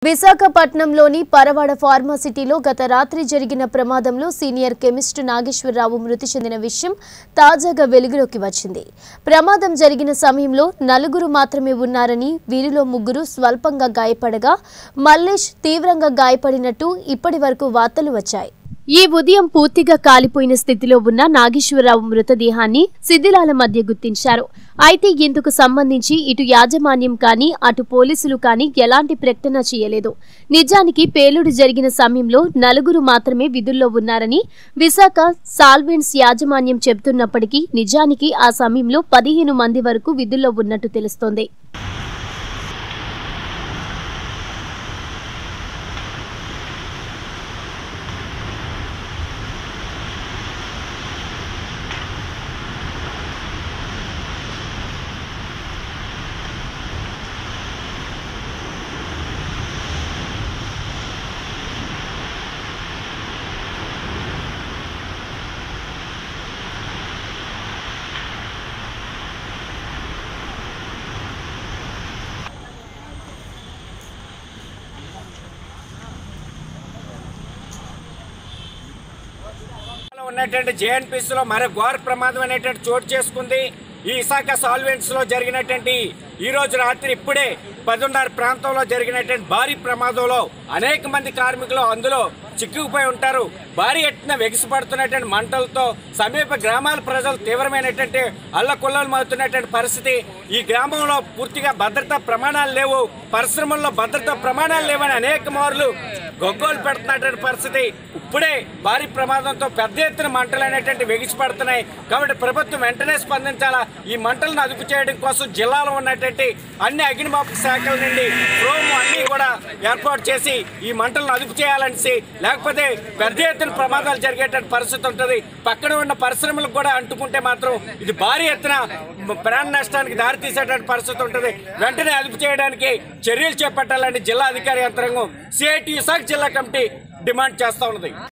విశాఖపట్నంలోని పరవాడ ఫార్మాసిటీలో గత రాత్రి జరిగిన ప్రమాదంలో సీనియర్ కెమిస్ట్ నాగేశ్వరరావు మృతి చెందిన విషయం తాజాగా వెలుగులోకి వచ్చింది ప్రమాదం జరిగిన సమయంలో నలుగురు మాత్రమే ఉన్నారని వీరిలో ముగ్గురు స్వల్పంగా గాయపడగా మల్లేష్ తీవ్రంగా గాయపడినట్టు ఇప్పటి వరకు వార్తలు వచ్చాయి ఈ ఉదయం పూర్తిగా కాలిపోయిన స్థితిలో ఉన్న నాగేశ్వరరావు మృతదేహాన్ని శిథిలాల మధ్య గుర్తించారు అయితే ఇందుకు సంబంధించి ఇటు యాజమాన్యం కానీ అటు పోలీసులు కానీ ఎలాంటి ప్రకటన చేయలేదు నిజానికి పేలుడు జరిగిన సమయంలో నలుగురు మాత్రమే విధుల్లో ఉన్నారని విశాఖ సాల్వెంట్స్ యాజమాన్యం చెబుతున్నప్పటికీ నిజానికి ఆ సమయంలో పదిహేను మంది వరకు విధుల్లో ఉన్నట్టు తెలుస్తోంది లో ఉన్నటువంటి జేఎన్పిస్ లో మరో ఘోర ప్రమాదం అనేటువంటి చోటు చేసుకుంది ఈ విశాఖ సాల్వెంట్స్ లో జరిగినటువంటి ఈ రోజు రాత్రి ఇప్పుడే పదున్నర ప్రాంతంలో జరిగినటువంటి భారీ ప్రమాదంలో అనేక మంది కార్మికులు అందులో చిక్కుకుపోయి ఉంటారు భారీ ఎత్తున వెగిసిపడుతున్నటువంటి మంటలతో సమీప గ్రామాల ప్రజలు తీవ్రమైనటువంటి అల్లకొల్లలు అవుతున్నటువంటి పరిస్థితి ఈ గ్రామంలో పూర్తిగా భద్రతా ప్రమాణాలు లేవు పరిశ్రమల్లో భద్రతా ప్రమాణాలు లేవని అనేక మార్లు గొగ్గోలు పెడుతున్నటువంటి పరిస్థితి ఇప్పుడే భారీ ప్రమాదంతో పెద్ద ఎత్తున మంటలు అనేటువంటి వెగిసిపడుతున్నాయి కాబట్టి ప్రభుత్వం వెంటనే స్పందించాలా ఈ మంటలను అదుపు చేయడం కోసం జిల్లాలో ఉన్నటువంటి అన్ని అగ్నిమాపక శాఖల నుండి ప్రోము అన్ని కూడా ఏర్పాటు చేసి ఈ మంటలను అదుపు చేయాలనేసి లేకపోతే పెద్ద ఎత్తున ప్రమాదాలు జరిగేటువంటి పరిస్థితి ఉంటుంది పక్కన ఉన్న పరిశ్రమలకు కూడా అంటుకుంటే మాత్రం ఇది భారీ ఎత్తున ప్రాణ నష్టానికి దారితీసేటువంటి పరిస్థితి ఉంటుంది వెంటనే అదుపు చేయడానికి చర్యలు చేపట్టాలని జిల్లా అధికారి యంత్రాంగం సిఐటి విశాఖ జిల్లా కమిటీ డిమాండ్ చేస్తా ఉన్నది